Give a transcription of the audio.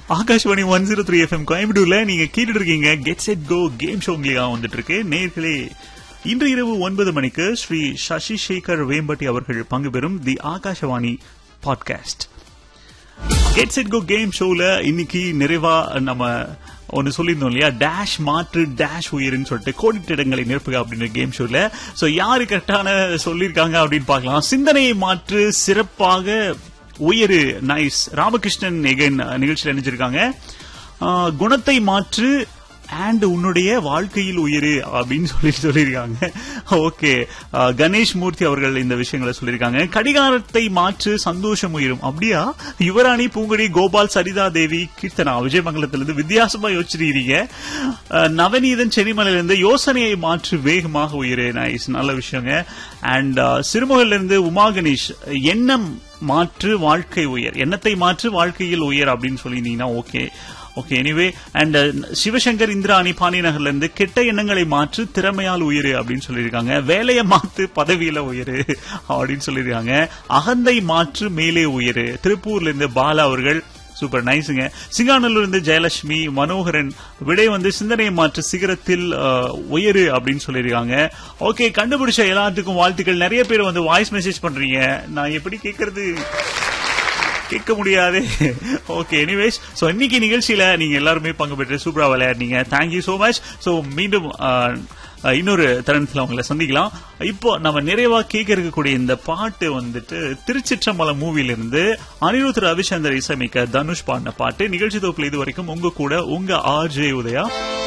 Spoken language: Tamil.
Akashvani one zero three FM கோயம்புத்தூர்ல நீங்க கேட்டுட்டு இருக்கீங்க get set go game show உங்களுக்கு வந்துட்டு இருக்கு நேர்களே இன்று இரவு ஒன்பது மணிக்கு ஸ்ரீ சசி சேகர் வேம்பட்டி அவர்கள் பங்கு பெறும் the Akashvani podcast get set go game ஷோல இன்னைக்கு நிறைவா நம்ம ஒன்னு சொல்லியிருந்தோம் இல்லையா டேஷ் மாற்று டேஷ் உயிர்னு சொல்லிட்டு கோடிட்ட இடங்களை நிரப்புக அப்படின்ற கேம் ஷோல சோ யாரு கரெக்டான சொல்லியிருக்காங்க அப்படின்னு பார்க்கலாம் சிந்தனையை மாற்று சிறப்பாக உயரு நைஸ் ராமகிருஷ்ணன் எகைன் நிகழ்ச்சியில் நினைச்சிருக்காங்க ஆஹ், குணத்தை மாற்று அண்ட் உன்னுடைய வாழ்க்கையில் உயிரு அப்படின்னு சொல்லி சொல்லியிருக்காங்க ஓகே கணேஷ் மூர்த்தி அவர்கள் இந்த விஷயங்களை சொல்லியிருக்காங்க கடிகாரத்தை மாற்று சந்தோஷம் உயிரும் அப்படியா யுவராணி பூங்கொடி கோபால் சரிதா தேவி கீர்த்தனா விஜயமங்கலத்திலிருந்து வித்தியாசமா யோசிச்சிருக்கீங்க அஹ், நவநீதன் சென்னிமலையிலிருந்து யோசனையை மாற்று வேகமாக உயிரு நைஸ் நல்ல விஷயங்க அண்ட் சிறுமுகையில இருந்து உமா கணேஷ் எண்ணம் மாற்று வாழ்க்கை உயர் எண்ணத்தை மாற்று வாழ்க்கையில் உயர் அப்படின்னு சொல்லியிருந்தீங்கன்னா okay okay anyway and Sivasankar Indrani Pandi நகர்ல இருந்து கெட்ட எண்ணங்களை மாற்று திறமையால் உயிரு அப்படின்னு சொல்லியிருக்காங்க வேலையை மாத்து பதவியில உயரு அப்படின்னு சொல்லியிருக்காங்க அகந்தை மாற்று மேலே உயரு திருப்பூர்ல இருந்து பாலா அவர்கள் சூப்பர் நைஸுங்க சிங்காநல்லூர் இருந்து ஜெயலட்சுமி மனோகரன் விடை வந்து சிந்தனையை மாற்று சிகரத்தில் அஹ், உயரு அப்படின்னு சொல்லியிருக்காங்க ஓகே கண்டுபிடிச்ச எல்லாத்துக்கும் வாழ்த்துக்கள் நிறைய பேர் வந்து வாய்ஸ் மெசேஜ் பண்றீங்க நான் எப்படி கேட்கறது கேட்க முடியாது ஓகே எனிவேஸ் சோ இன்னைக்கு நிகழ்ச்சியில நீங்க எல்லாருமே பங்கு பெற்று சூப்பரா விளையாடுனீங்க தேங்க்யூ சோ மச் சோ மீண்டும் ஆஹ், ஆஹ், இன்னொரு தருணத்துல உங்களை சந்திக்கலாம் இப்போ நம்ம நிறைவா கேட்க இருக்கக்கூடிய இந்த பாட்டு வந்துட்டு திருச்சிற்றம்பலம் மூவில இருந்து அனிருத் ரவிச்சந்தர் இசைமிக்க தனுஷ் பாடின பாட்டு நிகழ்ச்சி தொகுப்புல இது வரைக்கும் உங்க கூட உங்க ஆர் ஜே உதயா